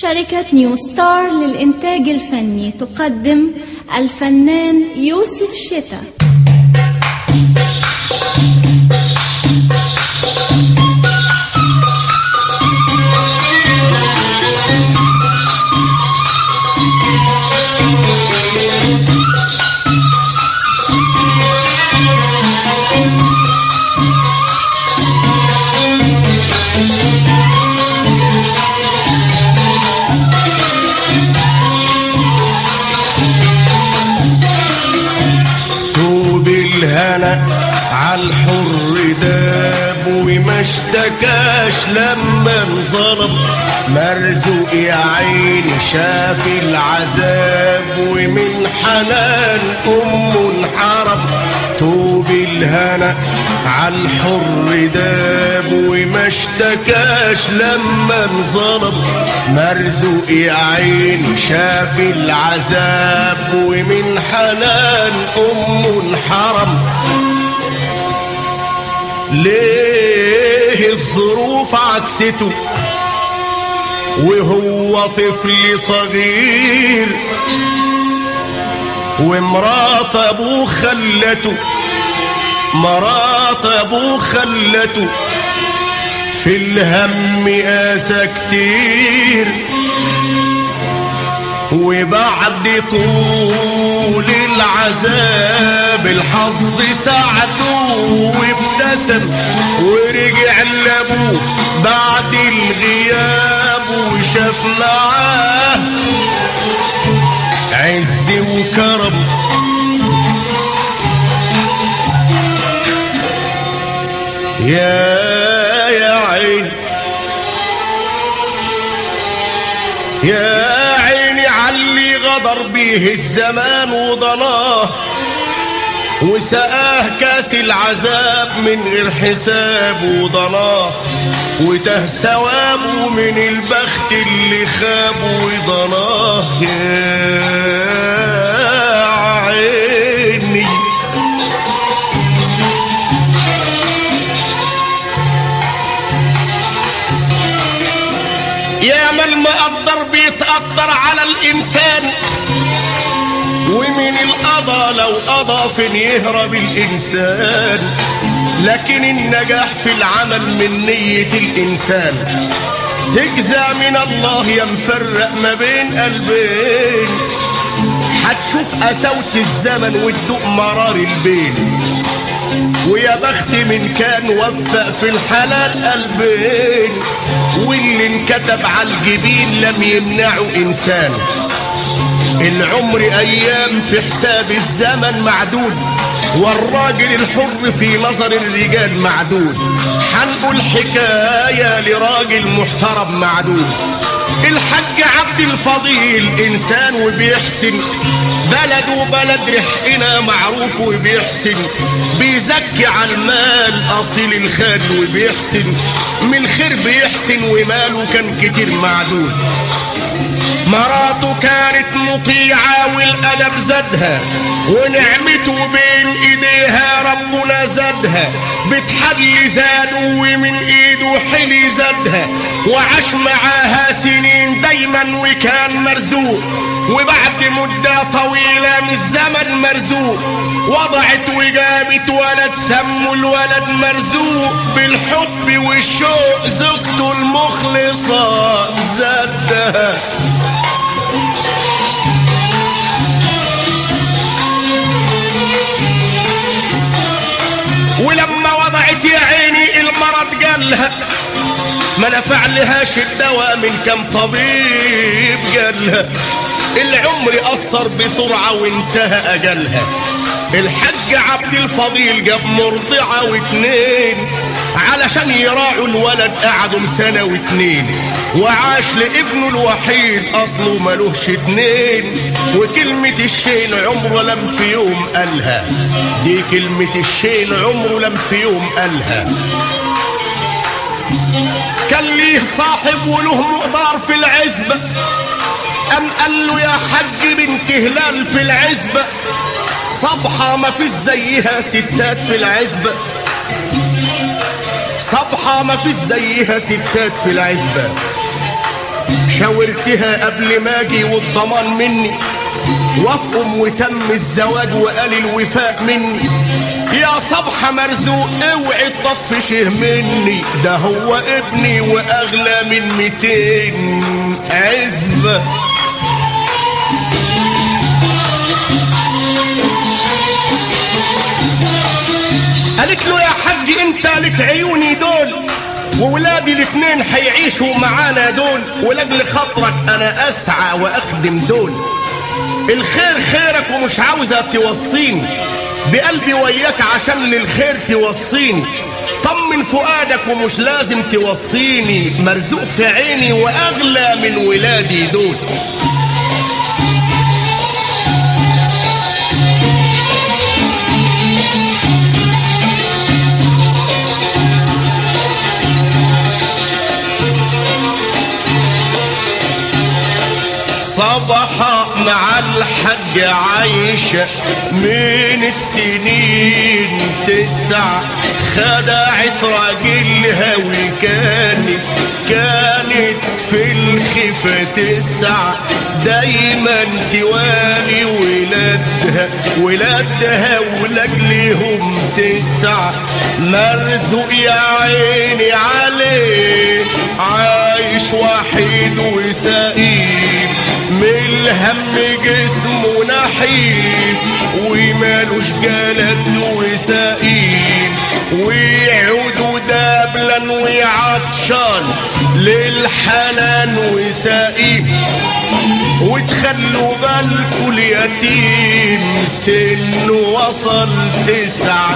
شركة نيو ستار للإنتاج الفني تقدم الفنان يوسف شتا طوب الهنا عالحر داب وما اشتكاش لما انظلم مرزوق يا عيني شاف العذاب ومن حنان امه انحرم طوب الهنا عالحر داب وما اشتكاش لما انظلم مرزوق يا عيني شاف العذاب ومن حنان امه انحرم ليه الظروف عكسته وهو طفل صغير ومرات ابوه خلته مرات ابوه خلته في الهم قاسى كتير وبعد طول العذاب الحظ ساعده وابتسم ورجع لابوه بعد الغياب وشاف معاه عز وكرم يا يا عين يا عيني علي غدر بيه الزمان وضناه وسقاه كاس العذاب من غير حساب وضناه وته ثوابه من البخت اللي خاب وضناه يا عيني يا من مقدر بيتقدر على الإنسان ومن القضا لو قضى فين يهرب الإنسان لكن النجاح في العمل من نية الإنسان تجزى من الله يا مفرق ما بين قلبين هتشوف قساوة الزمن وتدوق مرار البين ويا بخت من كان وفق في الحلال قلبين واللي انكتب على الجبين لم يمنعه انسان العمر ايام في حساب الزمن معدود والراجل الحر في نظر الرجال معدود حنقول حكاية لراجل محترم معدود الحاج عبد الفضيل انسان وبيحسن بلده بلد رحقنا معروف وبيحسن بيزكي على المال اصيل الخال وبيحسن من الخير بيحسن وماله كان كتير معدود مراته كانت مطيعة والأدب زادها ونعمته بين إيديها ربنا زادها بتحلي زاده ومن إيده حلي زادها وعاش معاها سنين دايما وكان مرزوق وبعد مدة طويلة من الزمن مرزوق وضعت وجابت ولد سموا الولد مرزوق بالحب والشوق زوجته المخلصة زادها ولما وضعت يا عيني المرض قالها ما نفع لهاش الدواء من كم طبيب قالها العمر قصر بسرعة وانتهى أجلها الحج عبد الفضيل جاب مرضعة واتنين علشان يراعوا الولد قعدوا سنة واتنين وعاش لابنه الوحيد أصله ملوش اتنين وكلمة الشين عمره لم في يوم قالها دي كلمة الشين عمره لم في يوم قالها كان ليه صاحب وله مقدار في العزبة أم قال له يا حج بنت هلال في العزبة صبحة ما فيش زيها ستات في العزبة صبحة ما فيش زيها ستات في العزبة شاورتها قبل ما اجي والضمان مني وافقم وتم الزواج وقال الوفاء مني يا صبحة مرزوق اوعي تطفشه مني ده هو ابني واغلى من ميتين عزبة قالت له يا حاج انت لك عيوني دول وولادي الاتنين هيعيشوا معانا دول ولاجل خاطرك انا اسعى واخدم دول الخير خيرك ومش عاوزة توصيني بقلبي وياك عشان للخير توصيني طمن فؤادك ومش لازم توصيني مرزوق في عيني واغلى من ولادي دول صبحة مع الحج عايشة من السنين تسع خدعت راجلها وكانت كانت في الخفة تسع دايما توالي ولادها ولادها ولاجلهم تسع مرزوق يا عيني عليه عايش وحيد وسقيم من الهم جسمه نحيف ومالوش جلد وسقيم ويعود دبلا وعطشان للحنان وسقيم وتخلوا بالكوا اليتيم سنه وصل تسعه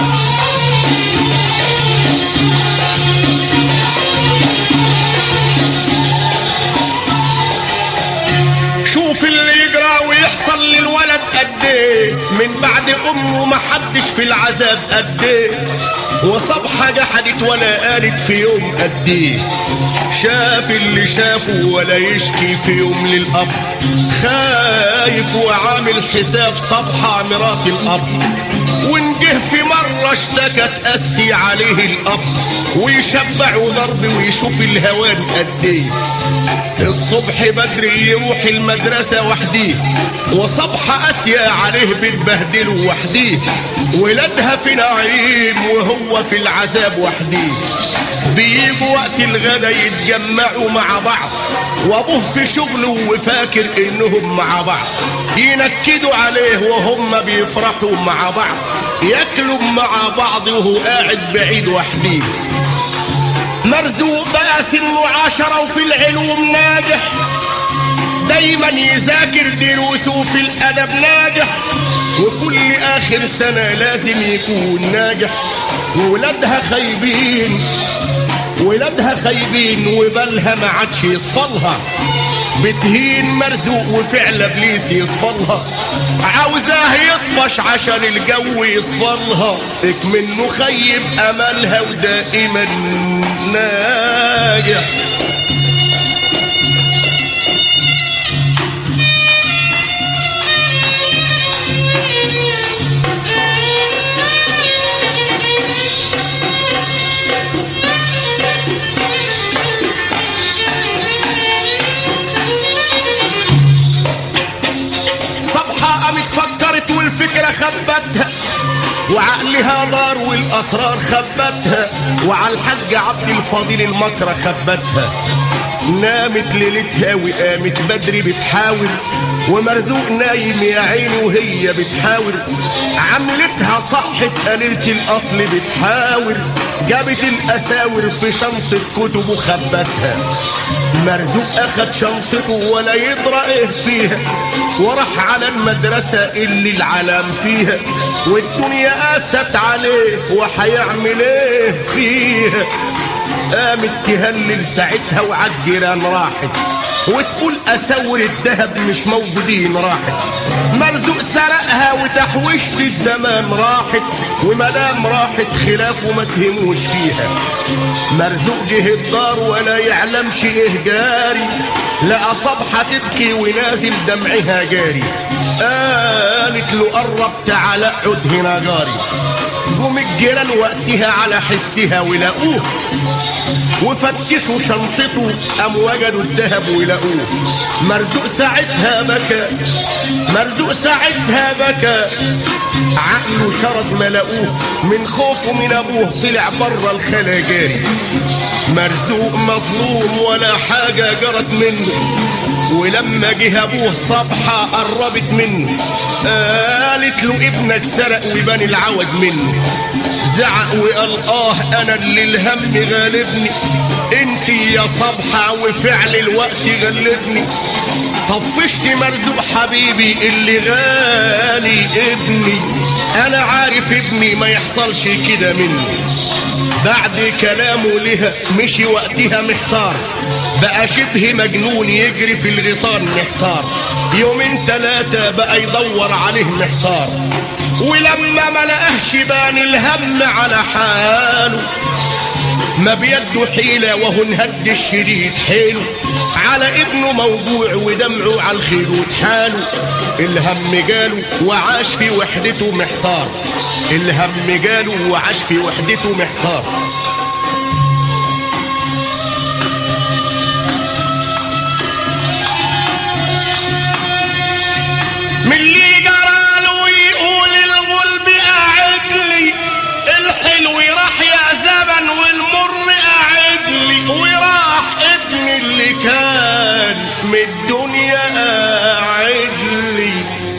شوف اللي يجرى ويحصل للولد قد ايه من بعد امه ما حدش في العذاب قد ايه وصبحة جحدت ولا قالت في يوم قد ايه شاف اللي شافه ولا يشكي في يوم للاب خايف وعامل حساب صبحة مرات الاب ونجه في مرة اشتكت أسي عليه الأب ويشبع وضرب ويشوف الهوان قد ايه الصبح بدري يروح المدرسة وحديه وصبح أسيا عليه بتبهدله وحديه ولادها في نعيم وهو في العذاب وحديه بيجوا وقت الغدا يتجمعوا مع بعض وابوه في شغله وفاكر انهم مع بعض ينكدوا عليه وهم بيفرحوا مع بعض ياكلوا مع بعض وهو قاعد بعيد وحديه مرزوق بقى سنه عشرة وفي العلوم ناجح دايما يذاكر دروسه في الأدب ناجح وكل آخر سنة لازم يكون ناجح وولادها خايبين ولادها خايبين وبالها ما عادش يصفلها بتهين مرزوق وفعل ابليس يصفلها عاوزاه يطفش عشان الجو يصفلها منه خيب املها ودائما ناجح صبحة قامت فكرت والفكرة خبتها وعقلها دار والأسرار خبتها وعلى الحاج عبد الفضيل المكرة خبتها نامت ليلتها وقامت بدري بتحاول ومرزوق نايم يا عيني وهي بتحاول عملتها صحت قليلة الأصل بتحاول جابت الأساور في شنطة كتب وخبتها مرزوق أخد شنطته ولا يدرى إيه فيها وراح على المدرسة اللي العلام فيها والدنيا قاست عليه وحيعمل إيه فيها قامت تهلل ساعتها وعالجيران راحت وتقول اساور الذهب مش موجودين راحت مرزوق سرقها وتحويشة الزمان راحت ومدام راحت خلاف وما تهموش فيها مرزوق جه الدار ولا يعلمش ايه جاري لقى صبحة تبكي ونازل دمعها جاري قالت له قرب تعالى اقعد هنا جاري قوم الجيران وقتها على حسها ولقوه وفتشوا شنطته قام وجدوا الذهب ولقوه مرزوق ساعتها بكى مرزوق ساعتها بكى عقله شرد ما لقوه من خوفه من ابوه طلع بره الخلا جاري مرزوق مظلوم ولا حاجة جرت منه ولما جه ابوه صفحة قربت منه قالت له ابنك سرق وبان العوج منه زعق وقال اه انا اللي الهم غالبني انت يا صبحة وفعل الوقت غلبني طفشت مرزوق حبيبي اللي غالي ابني انا عارف ابني ما يحصلش كده مني بعد كلامه لها مشي وقتها محتار بقى شبه مجنون يجري في الغيطان محتار يومين تلاتة بقى يدور عليه محتار ولما ما لقاهش بان الهم على حاله ما بيده حيلة وهو انهد الشديد حيله على ابنه موجوع ودمعه على الخدود حاله الهم جاله وعاش في وحدته محتار الهم جاله وعاش في وحدته محتار من اللي جراله ويقول الغلب قاعد لي الحلو راح يا زمن والمر قاعد لي وراح ابني اللي كان من الدنيا قاعد لي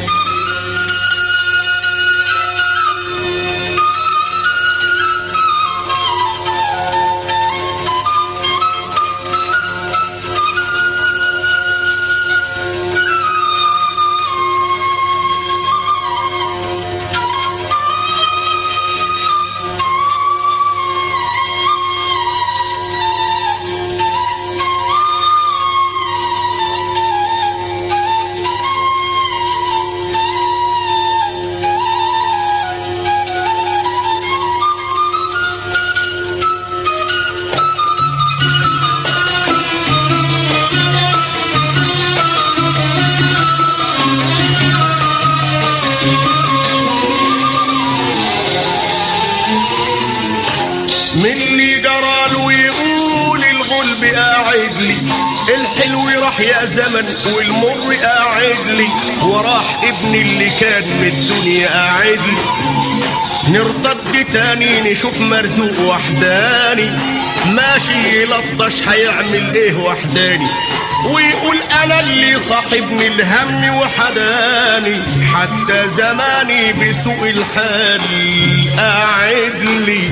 من اللي جراله يقول الغلب قاعد لي الحلو راح يا زمن والمر قاعد لي وراح ابني اللي كان من الدنيا قاعد لي نرتد تاني نشوف مرزوق وحداني ماشي يلطش هيعمل ايه وحداني ويقول انا اللي صاحبني الهم وحداني حتى زماني بسوء الحال قاعد لي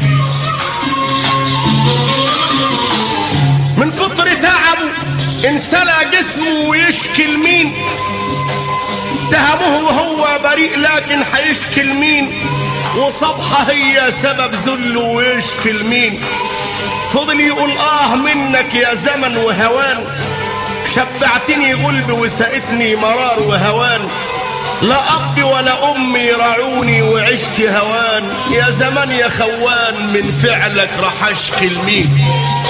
من كتر تعبه انسلى جسمه ويشكي لمين اتهموه وهو بريء لكن هيشكي لمين وصبحة هي سبب ذله ويشكي لمين فضل يقول اه منك يا زمن وهوان شبعتني غلب وسقتني مرار وهوان لا أب ولا أم يرعوني وعشت هوان يا زمن يا خوان من فعلك راح أشكي لمين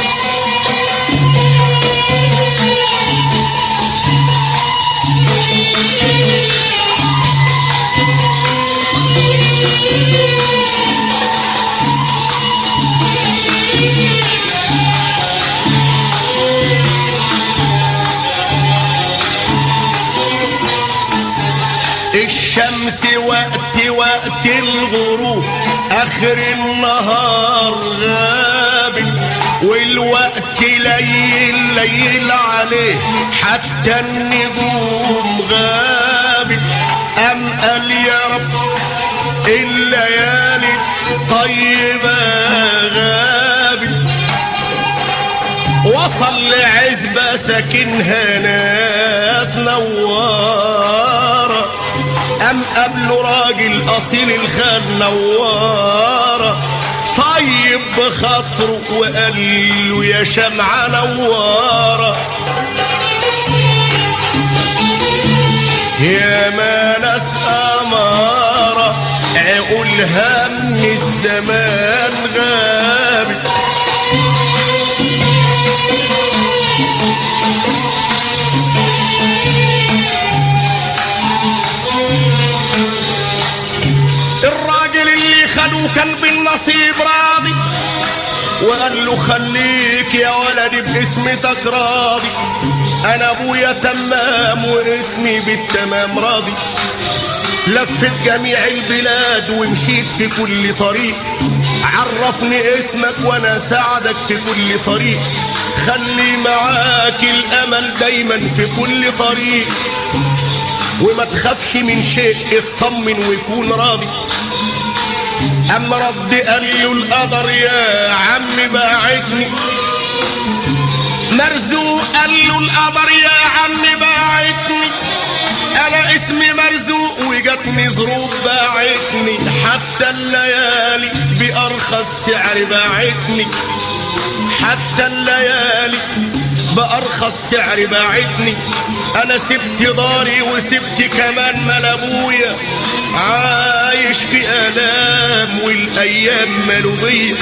الشمس وقت وقت الغروب اخر النهار غابت والوقت ليل ليل عليه حتى النجوم غابت ام قال يا رب الليالي الطيبة غابت وصل لعزبة ساكنها ناس نوارة أم قبله راجل أصيل الخال نوارة طيب بخاطره وقال له يا شمعة نوارة يا ما ناس أمارة عقولها من الزمان غابت خدوا كان بالنصيب راضي وقال له خليك يا ولدي باسمتك راضي انا ابويا تمام واسمي بالتمام راضي لفت جميع البلاد ومشيت في كل طريق عرفني اسمك وانا ساعدك في كل طريق خلي معاك الامل دايما في كل طريق وما تخافش من شيء اطمن ويكون راضي اما رد قال له القدر يا عم باعدني مرزوق قال له القدر يا عم باعتني انا اسمي مرزوق وجاتني ظروف باعتني حتى الليالي بارخص سعر باعتني حتى الليالي بأرخص سعر باعتني أنا سبت داري وسبت كمان مال أبويا عايش في آلام والأيام ملوبية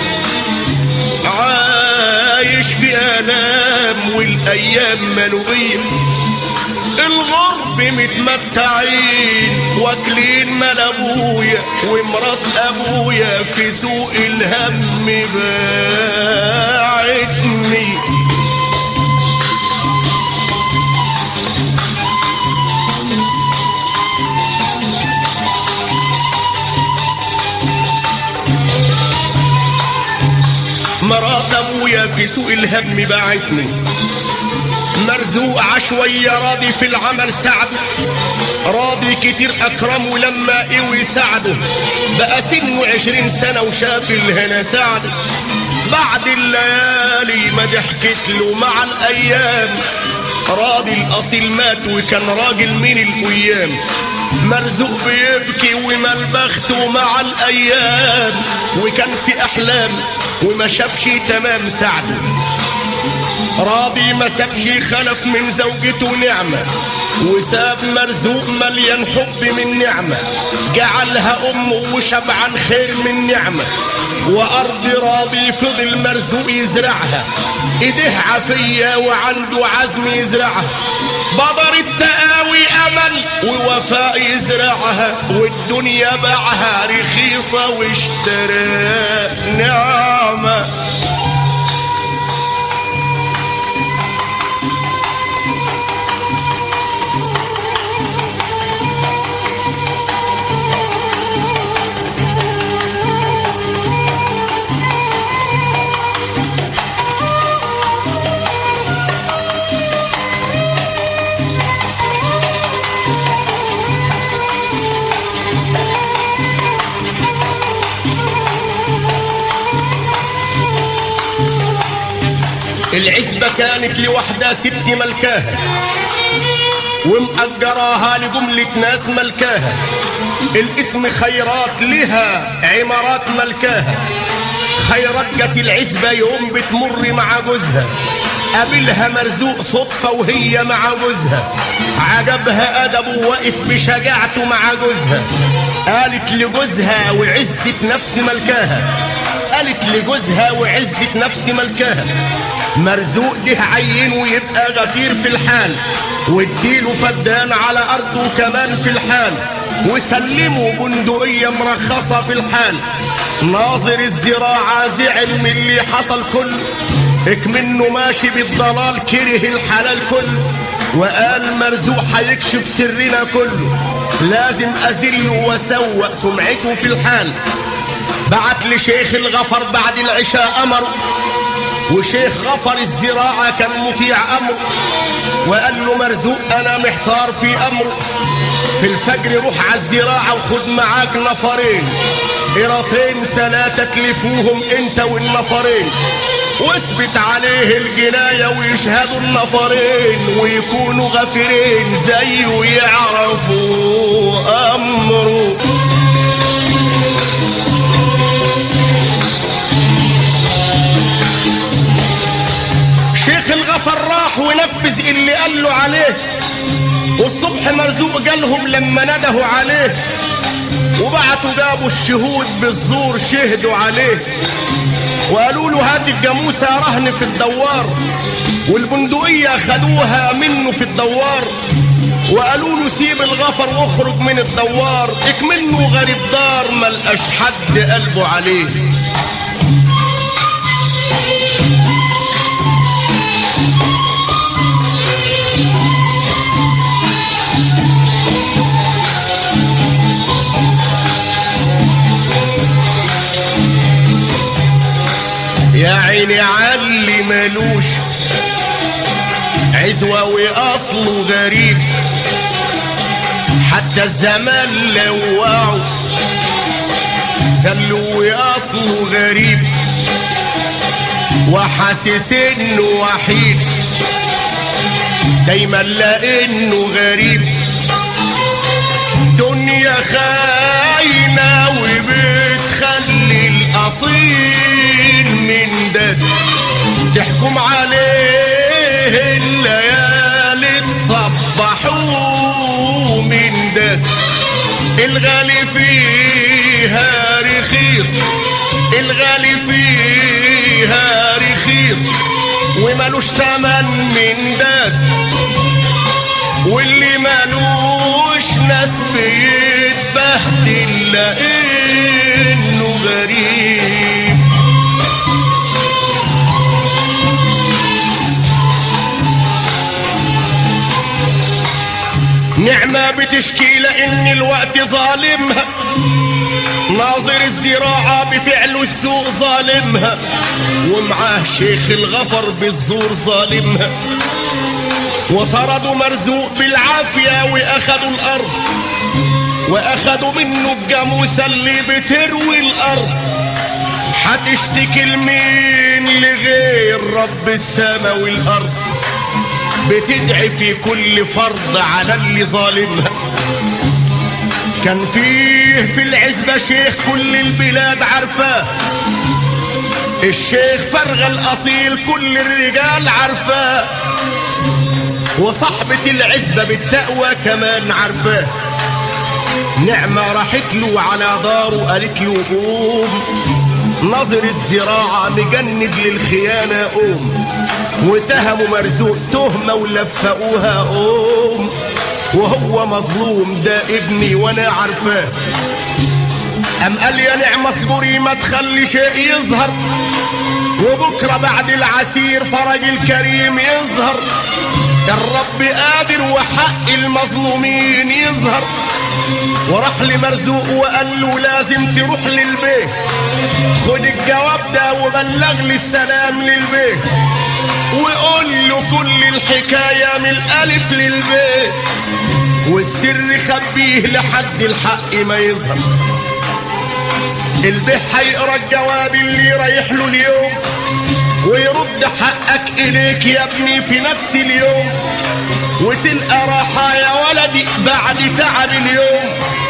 عايش في آلام والأيام ملوبية الغرب متمتعين واكلين مال ابويا ومرات ابويا في سوق الهم باعتني مرات ابويا في سوق الهم باعتني مرزوق عشوية راضي في العمل سعد راضي كتير أكرم ولما قوي سعده بقى سنه عشرين سنة وشاف الهنا سعد بعد الليالي ما ضحكت له مع الأيام راضي الأصيل مات وكان راجل من الأيام مرزوق بيبكي وما البخت مع الأيام وكان في أحلام وما شافش تمام سعده راضي ما سابش خلف من زوجته نعمة وساب مرزوق مليان حب من نعمة جعلها أمه وشبعان خير من نعمة وأرض راضي فضل مرزوق يزرعها إيديه عافية وعنده عزم يزرعها بدر التقاوي أمل ووفاء يزرعها والدنيا باعها رخيصة واشترى نعمة العزبة كانت لوحدها ست ملكاها ومأجراها لجملة ناس ملكاها الاسم خيرات لها عمارات ملكاها خيرات جت العزبة يوم بتمر مع جوزها قابلها مرزوق صدفة وهي مع جوزها عجبها أدبه واقف بشجاعته مع جوزها قالت لجوزها وعزة نفس ملكاها قالت لجوزها وعزة نفس ملكاها مرزوق ده عين ويبقى غفير في الحال واديله فدان على أرضه كمان في الحال وسلموا بندقية مرخصة في الحال ناظر الزراعة زعل من اللي حصل كله اكمنه ماشي بالضلال كره الحلال كله وقال مرزوق هيكشف سرنا كله لازم أذله وأسوق سمعته في الحال بعت لشيخ الغفر بعد العشاء أمر وشيخ غفر الزراعة كان مطيع أمر وقال له مرزوق أنا محتار في أمر في الفجر روح على الزراعة وخد معاك نفرين قراطين تلاتة تلفوهم انت والنفرين واثبت عليه الجناية ويشهدوا النفرين ويكونوا غفرين زيه ويعرفوا أمره شيخ الغفر راح ونفذ اللي قال له عليه والصبح مرزوق جالهم لما ندهوا عليه وبعتوا جابوا الشهود بالزور شهدوا عليه وقالوا له هات الجاموسة رهن في الدوار والبندقية خدوها منه في الدوار وقالوا له سيب الغفر واخرج من الدوار اكمنه غريب دار ملقاش حد قلبه عليه يا عيني علي ملوش عزوة وأصله غريب حتى الزمان لوعوا سلوا وأصله غريب وحاسس انه وحيد دايما لانه غريب دنيا خاينة وبتخلي الأصيل من دس تحكم عليه الليالي تصبحوا من دس الغالي فيها رخيص الغالي فيها رخيص ومالوش تمن من داس واللي مالوش ناس بيتبهدل لانه غريب نعمة بتشكي لأن الوقت ظالمها ناظر الزراعة بفعله السوق ظالمها ومعاه شيخ الغفر بالزور ظالمها وطردوا مرزوق بالعافية وأخدوا الأرض وأخدوا منه الجاموسة اللي بتروي الأرض هتشتكي لمين لغير رب السما والأرض بتدعي في كل فرض على اللي ظالمها كان فيه في العزبة شيخ كل البلاد عارفاه الشيخ فرغ الأصيل كل الرجال عارفاه وصاحبة العزبة بالتقوى كمان عارفاه نعمة راحت له على داره قالت له قوم ناظر الزراعة مجند للخيانة قوم واتهموا مرزوق تهمة ولفقوها قوم وهو مظلوم ده ابني وانا عارفاه أم قال يا نعمة اصبري ما تخلي شيء يظهر وبكرة بعد العسير فرج الكريم يظهر الرب قادر وحق المظلومين يظهر وراح لمرزوق وقال له لازم تروح للبيت خد الجواب ده وبلغ لي السلام للبيت وقول له كل الحكاية من الألف للبيت والسر خبيه لحد الحق ما يظهر البيه هيقرا الجواب اللي رايح له اليوم ويرد حقك إليك يا ابني في نفس اليوم وتلقى راحة يا ولدي بعد تعب اليوم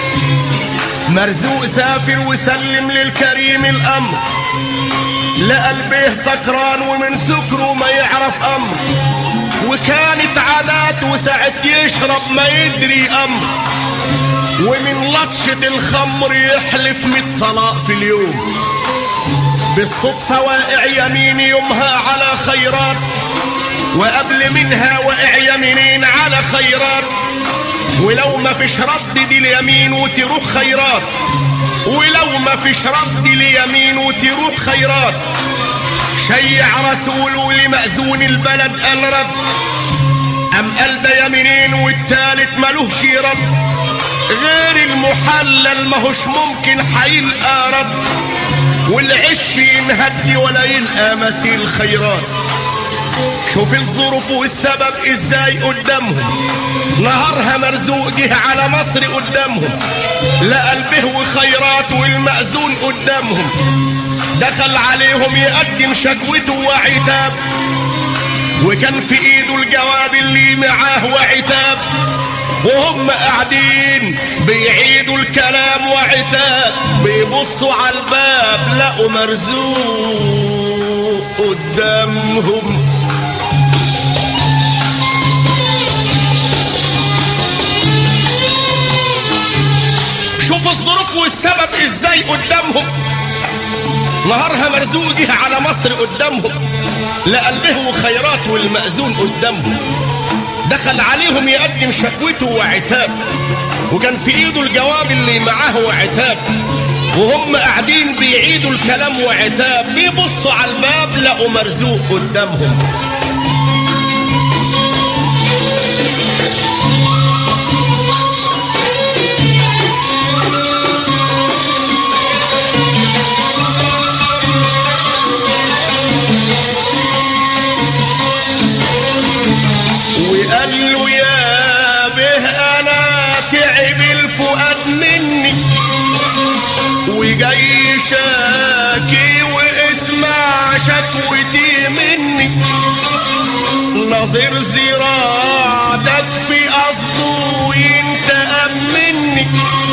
مرزوق سافر وسلم للكريم الأمر لقى البيه سكران ومن سكره ما يعرف أمر وكانت عادات وساعة يشرب ما يدري أمر ومن لطشة الخمر يحلف من طلاق في اليوم بالصدفة واقع يمين يومها على خيرات وقبل منها واقع يمينين على خيرات ولو ما فيش رد دي اليمين وتروح خيرات ولو ما فيش رد اليمين وتروح خيرات شيع رسوله لمأذون البلد قال رد أم قال ده يمينين والتالت ملوش رد غير المحلل ماهوش ممكن هيلقى رد والعش ينهدي ولا يلقى مثيل خيرات شوف الظروف والسبب ازاي قدامهم نهارها مرزوق جه على مصر قدامهم لقى البه وخيرات والمأذون قدامهم دخل عليهم يقدم شكوته وعتاب وكان في ايده الجواب اللي معاه وعتاب وهم قاعدين بيعيدوا الكلام وعتاب بيبصوا على الباب لقوا مرزوق قدامهم شوف الظروف والسبب ازاي قدامهم نهارها مرزوق جه على مصر قدامهم لقى البه خيرات والمأذون قدامهم دخل عليهم يقدم شكوته وعتاب وكان في ايده الجواب اللي معاه وعتاب وهم قاعدين بيعيدوا الكلام وعتاب بيبصوا على الباب لقوا مرزوق قدامهم وقال له يا به انا تعب الفؤاد مني وجاي شاكي واسمع شكوتي مني نظير زراعتك في قصده ينتقم مني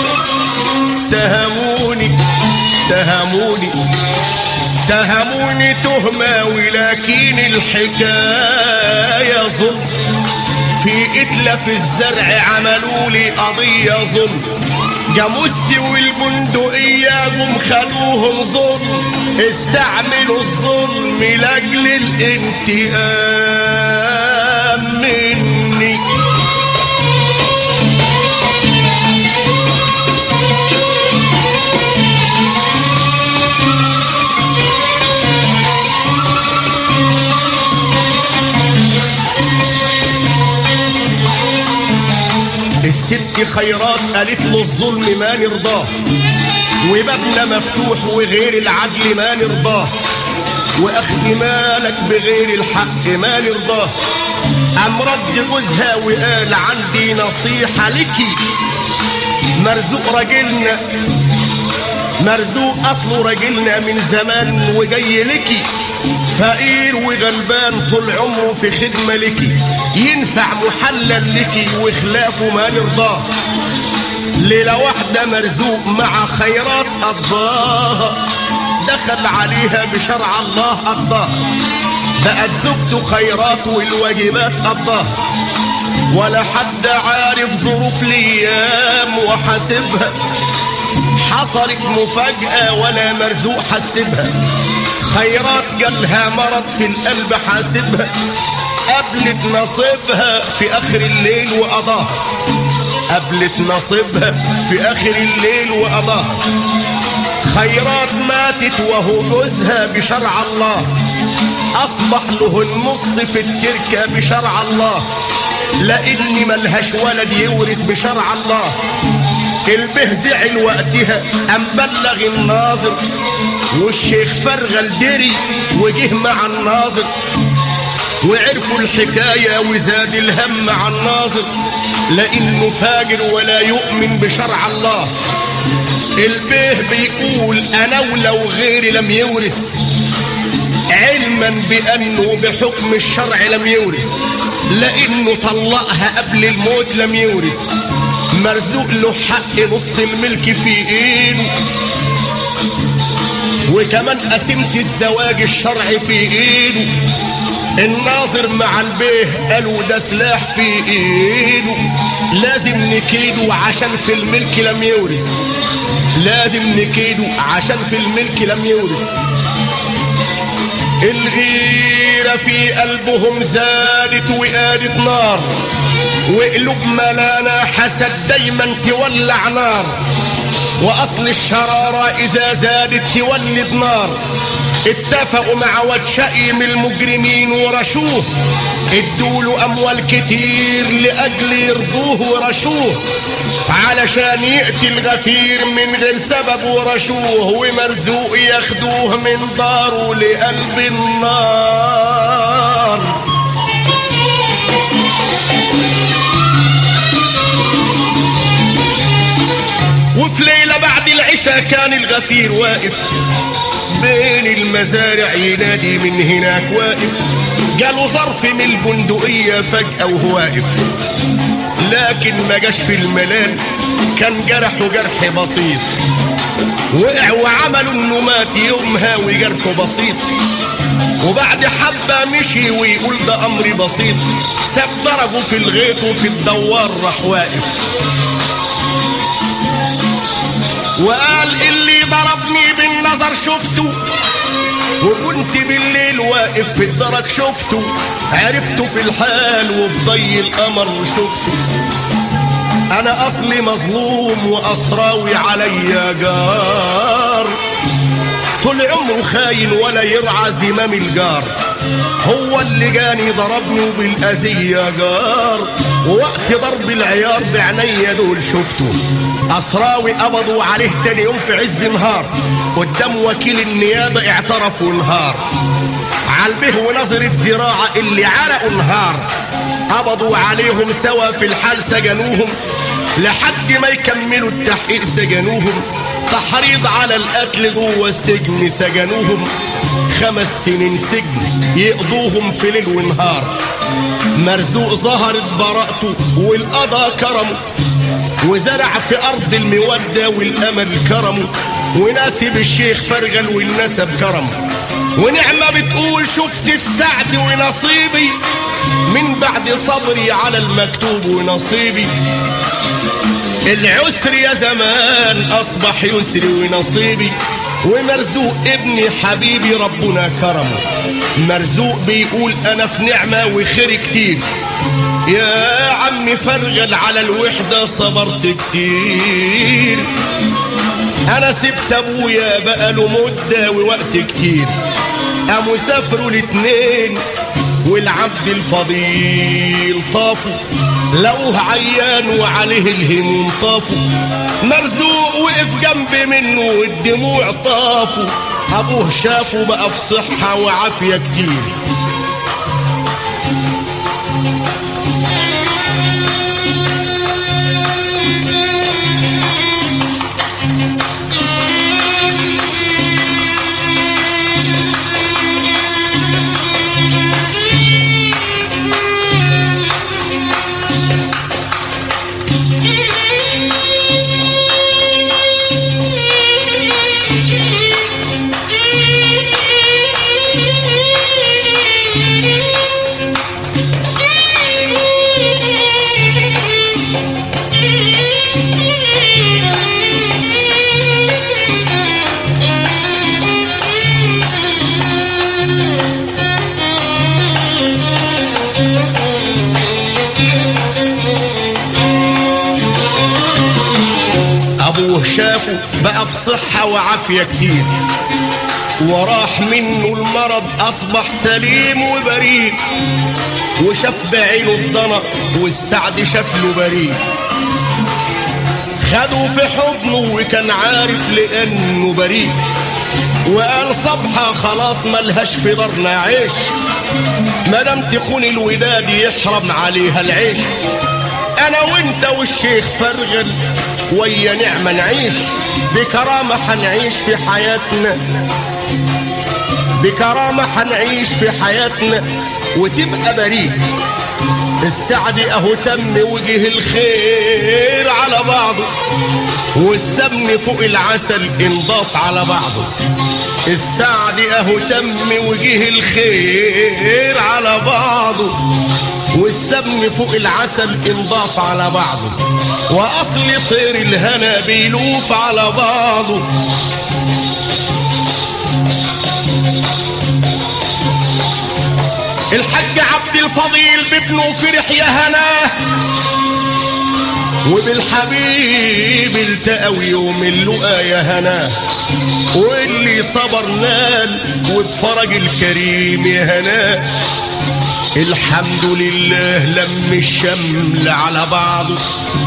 تهموني تهموني تهموني تهمة ولكن الحكاية ظلم في اتلف الزرع عملوا لي قضية ظلم جاموستي والبندقية جم خدوهم ظلم استعملوا الظلم لاجل الانتقام مني الست خيرات قالت له الظلم ما نرضاه وبابنا مفتوح وغير العدل ما نرضاه واخد مالك بغير الحق ما نرضاه قام رد جوزها وقال عندي نصيحة لكي مرزوق راجلنا مرزوق اصله راجلنا من زمان وجاي لكي فقير وغلبان طول عمره في خدمة لكي ينفع محلل لكي وخلافه ما نرضاه ليلة واحدة مرزوق مع خيرات قضاها دخل عليها بشرع الله قضاها بقت زوجته خيرات والواجبات قضاها ولا حد عارف ظروف الايام وحاسبها حصلت مفاجأة ولا مرزوق حسبها خيرات جالها مرض في القلب حاسبها قبلت نصيبها في اخر الليل وقضاها قبلت نصيبها في اخر الليل وقضاها خيرات ماتت وهو جوزها بشرع الله اصبح له النص في التركة بشرع الله لاني ملهاش ولد يورث بشرع الله البه زعل وقتها ام بلغ الناظر والشيخ فرغل دري وجه مع الناظر وعرفوا الحكاية وزاد الهم مع الناظر لانه فاجر ولا يؤمن بشرع الله البيه بيقول انا ولو غيري لم يورث علما بانه بحكم الشرع لم يورث لانه طلقها قبل الموت لم يورث مرزوق له حق نص الملك في ايده وكمان قسمت الزواج الشرعي في ايده الناظر مع البيه قالوا ده سلاح في ايده لازم نكيده عشان في الملك لم يورث لازم نكيده عشان في الملك لم يورث الغيرة في قلبهم زادت وقادت نار وقلوب ملانا حسد دايما تولع نار واصل الشرارة اذا زادت تولد نار اتفقوا مع واد شقي من المجرمين ورشوه ادوله اموال كتير لاجل يرضوه ورشوه علشان يقتل غفير من غير سبب ورشوه ومرزوق ياخدوه من داره لقلب النار وفي ليلة بعد العشاء كان الغفير واقف بين المزارع ينادي من هناك واقف جاله ظرف من البندقية فجأة وهو واقف لكن ما جاش في الملان كان جرحه جرح بسيط وقع وعملوا انه مات يومها وجرحه بسيط وبعد حبة مشي ويقول ده امر بسيط ساب ضربه في الغيط وفي الدوار راح واقف وقال اللي ضربني بالنص منظر شفته وكنت بالليل واقف في الدرك شفته عرفته في الحال وفي ضي القمر شفته انا اصلي مظلوم واسراوي عليا جار طول عمره خاين ولا يرعى زمام الجار هو اللي جاني ضربني وبالأذية جار ووقت ضرب العيار بعينيا دول شفته أسراوي قبضوا عليه تاني يوم في عز نهار قدام وكيل النيابة اعترف ونهار عالبه ونظر الزراعة اللي علقوا نهار قبضوا عليهم سوا في الحال سجنوهم لحد ما يكملوا التحقيق سجنوهم تحريض على القتل جوه السجن سجنوهم خمس سنين سجن يقضوهم في ليل ونهار مرزوق ظهرت براءته والقضا كرمه وزرع في أرض المودة والأمل كرمه وناسب الشيخ فرغل والنسب كرمه ونعمة بتقول شفت السعد ونصيبي من بعد صبري على المكتوب ونصيبي العسر يا زمان أصبح يسري ونصيبي ومرزوق ابني حبيبي ربنا كرمه مرزوق بيقول أنا في نعمة وخير كتير يا عمي فرغل على الوحدة صبرت كتير أنا سبت أبويا بقاله مدة ووقت كتير قاموا سافروا الاتنين والعبد الفضيل طافوا لقوه عيان وعليه الهموم طافوا مرزوق وقف جنب منه والدموع طافوا ابوه شافه بقى في صحة وعافية كتير ابوه شافه بقى في صحة وعافية كتير وراح منه المرض اصبح سليم وبريء وشاف بعينه الضنا والسعد شاف له بريء خده في حضنه وكان عارف لانه بريء وقال صبحة خلاص ملهاش في دارنا عيش مادام تخون الوداد يحرم عليها العيش انا وانت والشيخ فرغل ويا نعمة نعيش بكرامة حنعيش في حياتنا بكرامة حنعيش في حياتنا وتبقى بريء السعد اهو تم وجه الخير على بعضه والسمن فوق العسل انضاف على بعضه السعد اهو تم وجه الخير على بعضه والسمن فوق العسل انضاف على بعضه واصل طير الهنا بيلوف على بعضه الحاج عبد الفضيل بابنه فرح يا هناه وبالحبيب التقوا يوم اللقا يا هناه واللي صبر نال وبفرج الكريم يا هناه الحمد لله لم الشمل على بعضه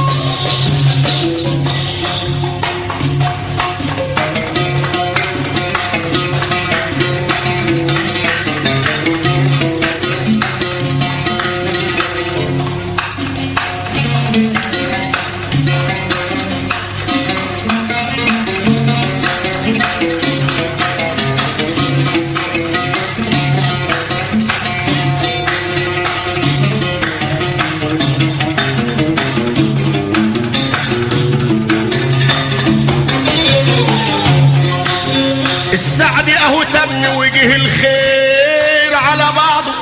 السعد اهو تم وجه الخير على بعضه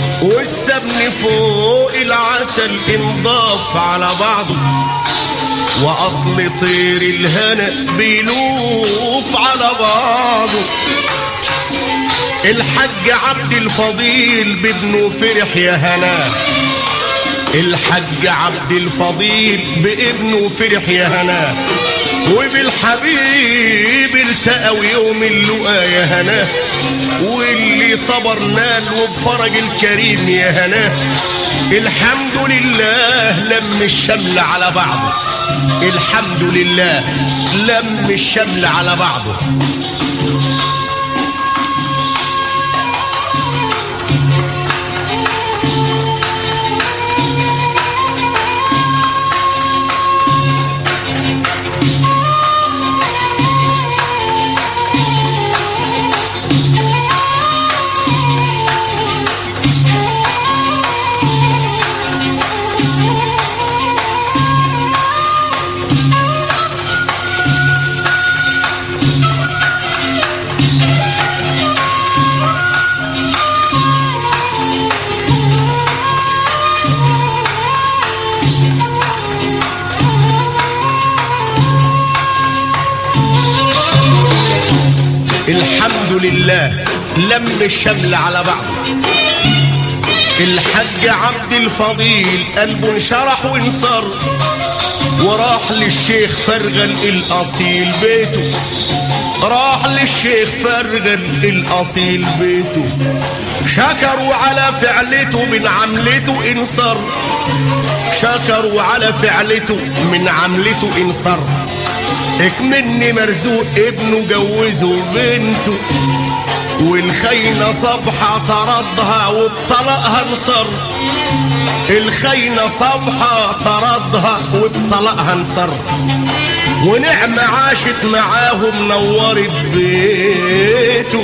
والسمن فوق العسل انضاف على بعضه واصل طير الهنا بيلوف على بعضه الحج عبد الفضيل بابنه فرح يا هنا الحج عبد الفضيل بابنه فرح يا هنا وبالحبيب التقوا يوم اللقا يا هنا واللي صبر نال وبفرج الكريم يا هنا الحمد لله لم الشمل على بعضه الحمد لله لم الشمل على بعضه الحمد لله لم الشمل على بعضه الحج عبد الفضيل قلبه انشرح وانصر وراح للشيخ فرغل الاصيل بيته راح للشيخ فرغل الاصيل بيته شكروا على فعلته من عملته انصر شكروا على فعلته من عملته انصر اكمني مرزوق ابنه جوزه بنته والخينة صبحة طردها وبطلقها انصر الخينة صبحة طردها وبطلقها انصر ونعمة عاشت معاه منورت بيته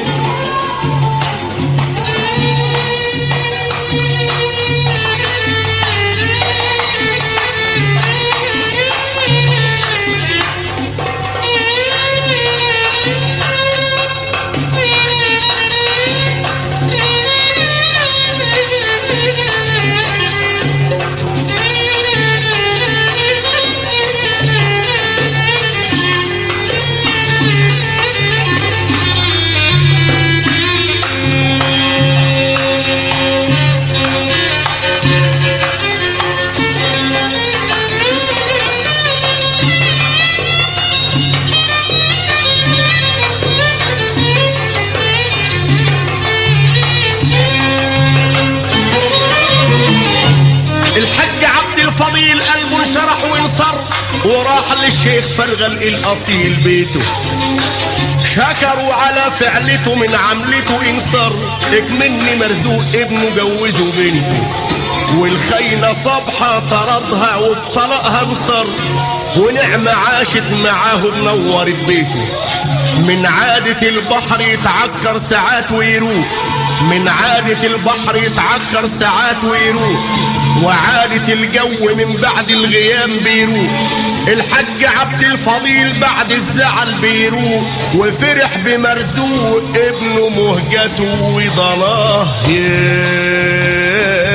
الحج عبد الفضيل قلبه انشرح وانصر وراح للشيخ فرغل الاصيل بيته شكروا على فعلته من عملته انصر اكمني مرزوق ابنه جوزه بنته والخينة صبحة طردها وبطلقها انصر ونعمة عاشت معاه منورت بيته من عادة البحر يتعكر ساعات ويروح من عادة البحر يتعكر ساعات ويروح وعادة الجو من بعد الغيام بيروح الحج عبد الفضيل بعد الزعل بيروح وفرح بمرزوق ابنه مهجته وضناه يا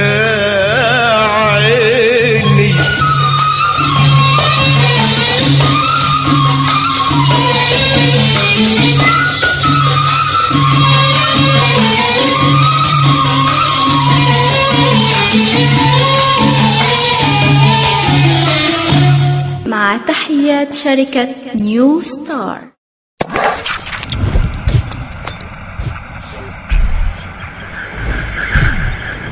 عيني مع تحيات شركة نيو ستار